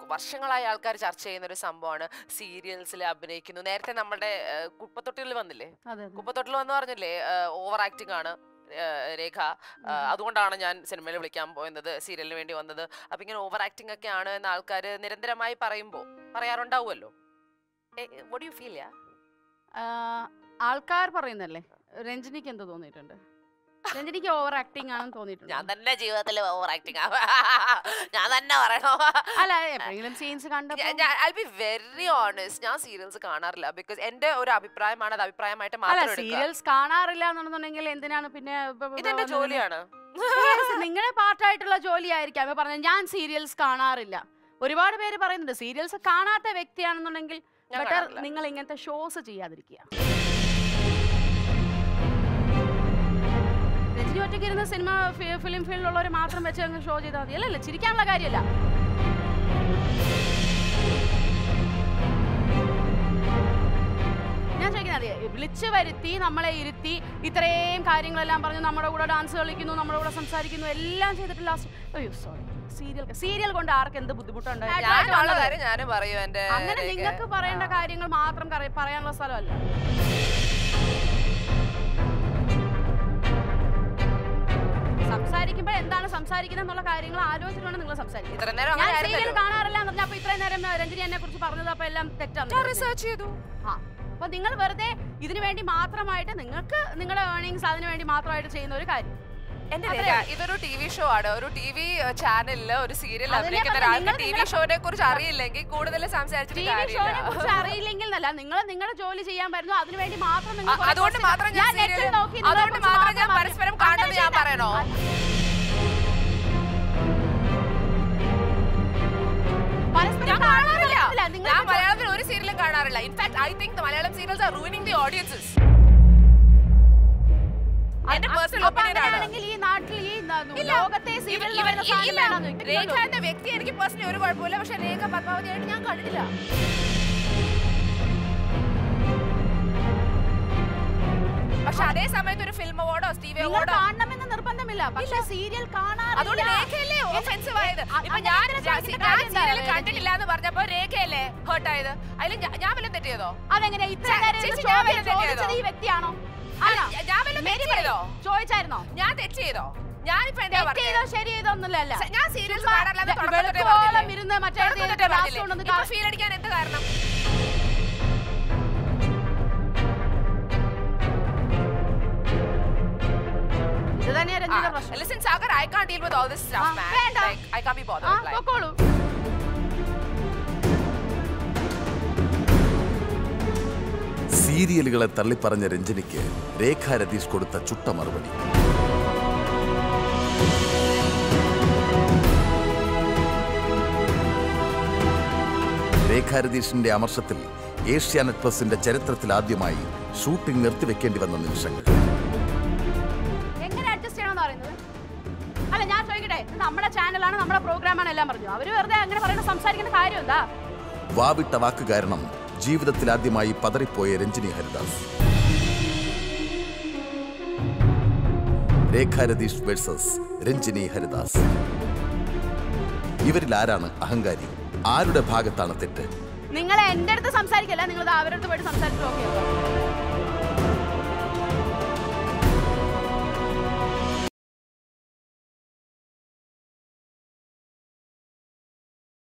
വർഷങ്ങളായി ആൾക്കാർ ചർച്ച ചെയ്യുന്ന ഒരു സംഭവമാണ് സീരിയൽസിൽ അഭിനയിക്കുന്നു നേരത്തെ നമ്മുടെ ഏഹ്, കുപ്പത്തൊട്ടിൽ വന്നില്ലേ അതെ അതെ കുപ്പത്തൊട്ടിൽ വന്ന് പറഞ്ഞില്ലേ ഓവർ ആക്ടിംഗ് ആണ് ഏഹ്, രേഖ ഏഹ്, അതുകൊണ്ടാണ് ഞാൻ സിനിമയിൽ വിളിക്കാൻ പോയത് സീരിയലിന് വേണ്ടി വന്നത് അപ്പൊ ഇങ്ങനെ ഓവർ ആക്ടിംഗ് ഒക്കെ ആണ് എന്ന് ആൾക്കാർ നിരന്തരമായി പറയുമ്പോൾ പറയാറുണ്ടാവുമല്ലോ വോട്ട് യു ഫീൽ യാ ആ, ആൾക്കാർ പറയുന്നല്ലേ രഞ്ജനിക്ക് എന്ത് തോന്നിയിട്ടുണ്ട് രഞ്ജനിക്ക് ഓവർ ആക്ടിങ് ആണെന്ന് തോന്നിയിട്ടുണ്ട് ഞാൻ തന്നെ ജീവിതത്തിൽ ഓവർ ആക്ടിങ് ഞാൻ തന്നെ പറയണോ അല്ല എപ്പോഴെങ്കിലും സീൻസ് കണ്ടപ്പോ ഐ ബി വെരി ഓണസ്റ്റ് ഞാൻ സീരിയൽസ് കാണാറില്ല ബിക്കോസ് എന്റെ ഒരു അഭിപ്രായമാണ് അത് അഭിപ്രായമായിട്ട് അല്ല മാത്രം എടുക്കുക സീരിയൽസ് കാണാറില്ല എന്നുണ്ടെന്നുണ്ടെങ്കിൽ എന്തിനാണ് പിന്നെ ഇപ്പൊ- ഇപ്പൊ ഇതെന്റെ വന്നത്? ജോലിയാണ് Yes, നിങ്ങളുടെ പാർട്ടായിട്ടുള്ള ജോലിയായിരിക്കാം ഇപ്പൊ പറഞ്ഞ ഞാൻ സീരിയൽസ് കാണാറില്ല ഒരുപാട് പേര് പറയുന്നുണ്ട് സീരിയൽസ് കാണാത്ത വ്യക്തിയാണെന്നുണ്ടെങ്കിൽ ഞാൻ ബെറ്റർ കാണാറില്ല. നിങ്ങൾ ഇങ്ങനത്തെ ഷോസ് ചെയ്യാതിരിക്കുക രജനി ഒറ്റയ്ക്ക് ഇരുന്ന് സിനിമ ഫിലിം ഫീൽഡിലുള്ളവർ മാത്രം വെച്ച് അങ്ങ് ഷോ ചെയ്താൽ മതി അല്ലല്ല ചിരിക്കാനുള്ള കാര്യമല്ല ഞാൻ ചോദിക്കുന്നത് അതെ വിളിച്ചു വരുത്തി നമ്മളെ ഇരുത്തി ഇത്രയും കാര്യങ്ങളെല്ലാം പറഞ്ഞു നമ്മുടെ കൂടെ ഡാൻസ് കളിക്കുന്നു നമ്മുടെ കൂടെ സംസാരിക്കുന്നു എല്ലാം ചെയ്തിട്ട് ലാസ്റ്റ് അയ്യോ സോറി സീരിയൽ സീരിയൽ കൊണ്ട് ആർക്ക് എന്ത് ബുദ്ധിമുട്ടുണ്ട് ഞാനുള്ള കാര്യം ഞാനും പറയും എന്റെ അങ്ങനെ രേഖ. നിങ്ങൾക്ക് പറയേണ്ട കാര്യങ്ങൾ മാത്രം കറി- പറയാനുള്ള സ്ഥലമല്ല സംസാരിക്കുമ്പോൾ എന്താണ് സംസാരിക്കുന്നത് എന്നുള്ള കാര്യങ്ങൾ ആലോചിച്ചിട്ടാണ് നിങ്ങൾ സംസാരിക്കുന്നത് ഇത്ര നേരം ഞാൻ അങ്ങനെ സീരിയൽ ആയിരുന്നല്ലോ. കാണാറില്ല എന്ന് പറഞ്ഞാൽ അപ്പൊ ഇത്രയും നേരം രഞ്ജനി എന്നെ കുറിച്ച് പറഞ്ഞത് അപ്പൊ എല്ലാം തെറ്റാണ് ഞാൻ റിസർച്ച് ചെയ്തു ആ അപ്പൊ നിങ്ങൾ വെറുതെ ഇതിനു വേണ്ടി മാത്രമായിട്ട് നിങ്ങൾക്ക് നിങ്ങളുടെ ഏർണിങ്സ് അതിനു വേണ്ടി മാത്രമായിട്ട് ചെയ്യുന്ന ഒരു കാര്യം എന്റെ അത്രേ രേഖ, ഇതൊരു ടി വി ഷോ ആണ് ഒരു ടി വി ചാനലില് ഒരു സീരിയൽ അതിനെ അഭിനയിക്കുന്ന പറ്റി ഒരാൾക്ക് നിങ്ങൾ ടി വി നിങ്ങളുടെ- ഷോനെ കുറിച്ച് അറിയില്ലെങ്കിൽ കൂടുതൽ ടി സംസാരിച്ചിട്ട് വി ഷോനെ കുറിച്ച് കാര്യമില്ല അറിയില്ലെങ്കിൽ എന്നല്ല നിങ്ങൾ നിങ്ങളുടെ ജോലി ചെയ്യാൻ വരുന്നു അതിനു വേണ്ടി മാത്രം നിങ്ങൾ അ- കുറേ അതുകൊണ്ട് question- മാത്രം ഞാൻ നെറ്റിൽ serial- നോക്കി നിങ്ങളെ അതുകൊണ്ട് കുറിച്ച് മാത്രം ഞാൻ മാത്രം പരസ്പരം അറിയും. കാണണമെന്ന് അങ്ങനെ ഞാൻ ചെയ്താ- പറയണോ? പരസ്പരം ഞാൻ കാണാറില്ല കാണാറില്ല. നിങ്ങൾ ഞാൻ മലയാളത്തിൽ ഒരു സീരിയലും കാണാറില്ല in fact I think Malayalam serials are ruining the audiences എന്റെ പേഴ്സണൽ അപ്പൊ ഒപ്പീനിയൻ ആണ് അങ്ങനെയാണെങ്കിൽ ഈ നാട്ടിൽ ഈ ന- ഇല്ല. ലോകത്തെ ഇവ- സീരിയലിൽ ഇവ- വരുന്ന സാധനം ഇല്ല. വേണമെന്ന് രേഖ ചോദിക്കുന്നുള്ളൂ. എന്ന വ്യക്തി എനിക്ക് പേഴ്സണലി ഒരു കുഴപ്പമില്ല പക്ഷെ രേഖ പത്മാവതിയായിട്ട് ഞാൻ കണ്ടിട്ടില്ല പക്ഷെ അതേ സമയത്ത് ഒരു ഫിലിം അവാർഡോ സ്റ്റീവ് നിങ്ങൾ അവാർഡോ കാണണമെന്ന് നിർബന്ധമില്ല പക്ഷെ സീരിയൽ കാണാറില്ല അതുകൊണ്ട് രേഖയല്ലേ ഒഫൻസീവ് ആയത് അ- ഇപ്പൊ അങ്ങനെ ഞാൻ ഇതിനെ ഞാൻ ചോദിക്കേണ്ട ഞാൻ കാര്യം എന്താ സീരിയൽ രേഖയ്ക്ക്? കണ്ടിട്ടില്ല എന്ന് പറഞ്ഞപ്പോ രേഖയല്ലേ ഹേർട്ട് ആയത് അതിൽ ഞാൻ- ഞാൻ വല്ലതും തെറ്റിയതോ അതെങ്ങനെ ഇത്ര ചേ- നേരം ചേച്ചി, ഇത് ഞാൻ ചോദ്യം വല്ലതും തെറ്റിയതോ? ചോദിച്ചത് ഈ വ്യക്തിയാണോ അല്ല, ആണോ? ഞാൻ വല്ലതും മേരി തെറ്റ് ചെയ്തോ? ചോദിച്ചായിരുന്നോ ഞാൻ തെറ്റ് ചെയ്തോ ഞാനിപ്പോ എന്താ തെറ്റ് പറഞ്ഞത് ചെയ്തോ ശരി ചെയ്തോ ഒന്നുമില്ല സ- ഞാൻ സീരിയൽസ് ചുമ്മാ കാണാറില്ല എന്ന് തുടക്കം തൊട്ടേ വെളുക്കോളം പറഞ്ഞില്ലേ? ഇരുന്ന് മറ്റേ തുടക്കം ഇതിൽ തൊട്ടേ ഗ്ലാസ് പറഞ്ഞില്ലേ? കൊണ്ടുവന്ന് ഇപ്പൊ കാ- ഫീൽ അടിക്കാൻ എന്ത് കാരണം ഇത് തന്നെയാ രഞ്ജിയുടെ പ്രശ്നം listen Sagar I can deal with all this ah, stuff man വേണ്ട. ലൈക്ക് ഐ കാൻ ബി ആ ബോതർഡ് ലൈക്ക് പൊക്കോളൂ സീരിയലുകളെ തള്ളിപ്പറഞ്ഞ രഞ്ജനിക്ക് രേഖ രതീഷ് കൊടുത്ത ചുട്ട മറുപടി രേഖ രതീഷിന്റെ അമർഷത്തിൽ ഏഷ്യാനെറ്റ് പ്ലസിന്റെ ചരിത്രത്തിൽ ആദ്യമായി ഷൂട്ടിംഗ് നിർത്തിവെക്കേണ്ടി വന്ന നിമിഷങ്ങൾ എങ്ങനെ അഡ്ജസ്റ്റ് ചെയ്യണമെന്ന് പറയുന്നത് അല്ല ഞാൻ ചോദിക്കട്ടെ ഇത് നമ്മുടെ ചാനലാണ് നമ്മുടെ പ്രോഗ്രാമാണ് എല്ലാം പറഞ്ഞു അവര് വെറുതെ അങ്ങനെ പറയുന്ന സംസാരിക്കേണ്ട കാര്യം എന്താ വാവിട്ട വാക്ക് കാരണം ജീവിതത്തിൽ ആദ്യമായി പതറിപ്പോയ രഞ്ജിനി ഹരിദാസ് രേഖ രതീഷ് വേഴ്സസ് രഞ്ജിനി ഹരിദാസ് ഇവരിൽ ആരാണ് അഹങ്കാരി ആരുടെ ഭാഗത്താണ് തെറ്റ് നിങ്ങൾ എന്റെ അടുത്ത് സംസാരിക്കല്ല നിങ്ങൾ അവരുടെ അടുത്ത് പോയിട്ട് സംസാരിച്ചു നോക്കിയോ